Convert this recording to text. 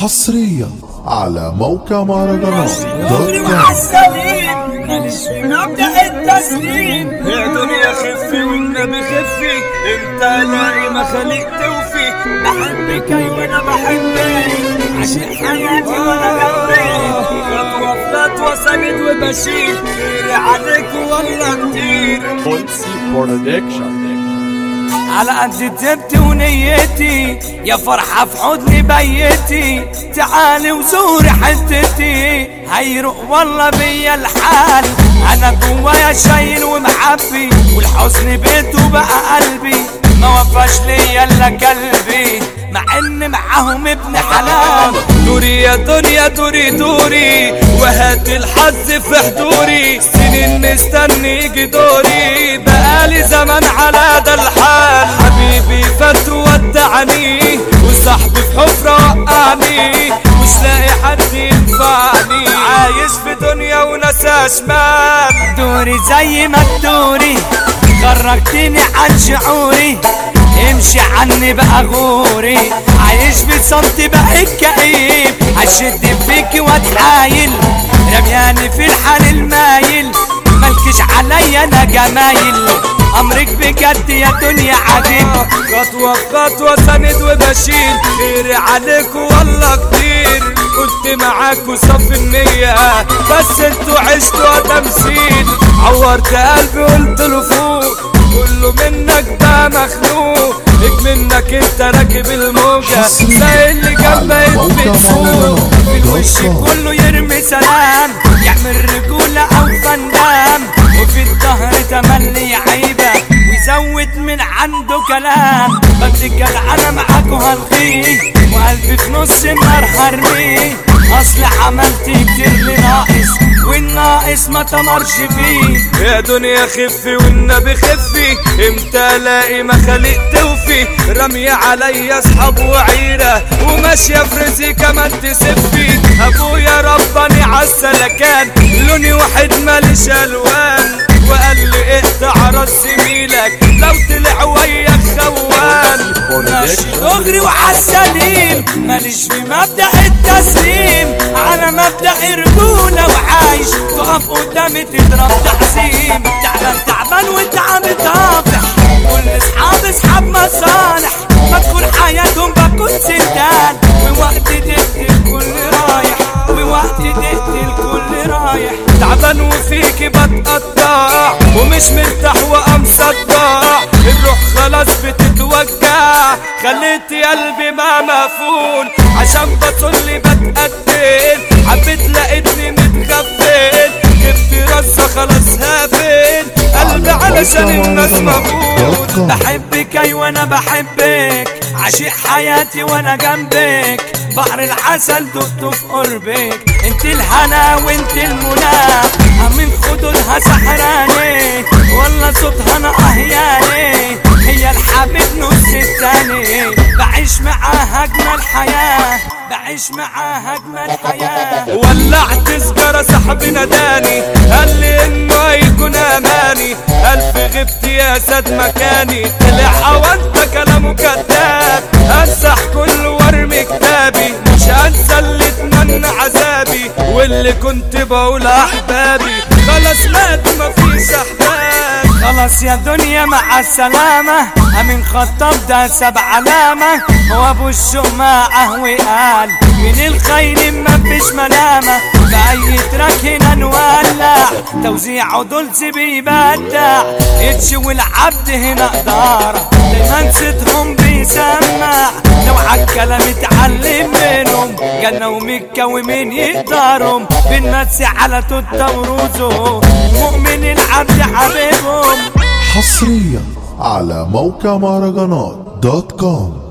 حصريا على موقع مهرجانات دوت دغري كوم وعالسليم ماليش في مبدأ التسليم يا دنيا خفي والنبي خفي انت لاقي ما خليك توفي بحبك ايوه انا بحبك عشان حياتي وانا جنبك خطوة في خطوة سند وبشيل خير عليك والله كتير Quincy Production. على قد تبتي ونيتي يا فرحة في حضني بيتي تعالي وزوري حتتي هيروق والله بيا الحال انا جوايا شايل ومحبي والحزن بيته بقى قلبي ما وفاش ليا الا قلبي مع ان معاهم ابن حلال دوري يا دنيا دوري دوري وهات الحظ في حضوري سنين مستني يجي دوري بقالي زمان على ده الحال حبيبي فات ودعني وصاحبي في حفرة وقعني مش لاقي حد ينفعني عايش في دنيا وناس اشمال دوري زي ما تدوري خرجتني عن شعوري امشي عني بقى غوري عايش في صمت بقى كئيب هشد فيك واتحايل رمياني في الحال المايل ملكش عليا انا جمايل امرك بجد يا دنيا عجيب خطوة بخطوة سند وبشيل خير عليك والله كتير كنت معاك صف النية بس انتوا عشتوا تمثيل عورت قلبي قلت له فوق كله منك بقى مخنوق ليك منك انت راكب الموجة زي اللي جنبك بتسوق في الوش كله يرمي سلام يعمل رجولة او فندام وفي الظهر تملي عيبة ويزود من عنده كلام بتجد انا معاك وهلقيه وقلبي في نص النار هرميه اصل عملت كتير لناقص والناقص ما تمرش فيه يا دنيا خفي والنبي خفي امتى الاقي مخاليق توفي رمي عليا اصحاب وعيرة وماشية في رزقي كمان تسفي ابويا رباني عالسلكان لوني واحد ماليش الوان وقال لي اقطع راس زميلك لو طلع وياك خوان ماشي دغري وعالسليم ماليش في مبدأ التسليم على مبدأ رجولة وعايش تقف قدامي تضرب تعظيم تعبان تعبان وتعب طافح كل اصحاب اصحاب مصالح بدخل حياتهم بكون سندان ووقت تقتل الكل رايح ووقت تقتل الكل رايح تعبان وفيكي بتقطع ومش مرتاح وقام صداع الروح خلاص بتتوجع خليتي قلبي ما مفول عشان بصلي بتقتل حبيت لقيتني متغفل جبت راسها خلاص هافل قلبي علشان الناس مفول بحبك ايوه انا بحبك عشق حياتي وانا جنبك بحر العسل دقته في قربك انت الهنا وانت المنى من خدودها سحراني والله صوتها انا اهياني هي الحبيب نص التاني بعيش معاها اجمل حياه بعيش معاها اجمل حياه ولعت سجاره صاحبي ناداني قال لي انه هيكون اماني الف غبت يا ساد مكاني طلع وانت كلامه كذاب امسح كل وارمي كتابي مش هنسى اللي اتمنى عذابي واللي كنت بقول احبابي خلاص مات مفيش احباب خلاص يا دنيا مع السلامة أمين خطاب ده سبع علامة وأبو الشوق معه وقال من الخير ما فيش ملامة بأي تراك هنا نولع توزيعه دولز بيبدع اتش والعبد هنا قدارة دايما صوتهم بيسمع لو عالكلام اتعلم منهم جنة ومكة ومين يقدرهم بنمسي على توتا وروزو مؤمن العبد حبيبهم حصريا على موقع مهرجانات دوت كوم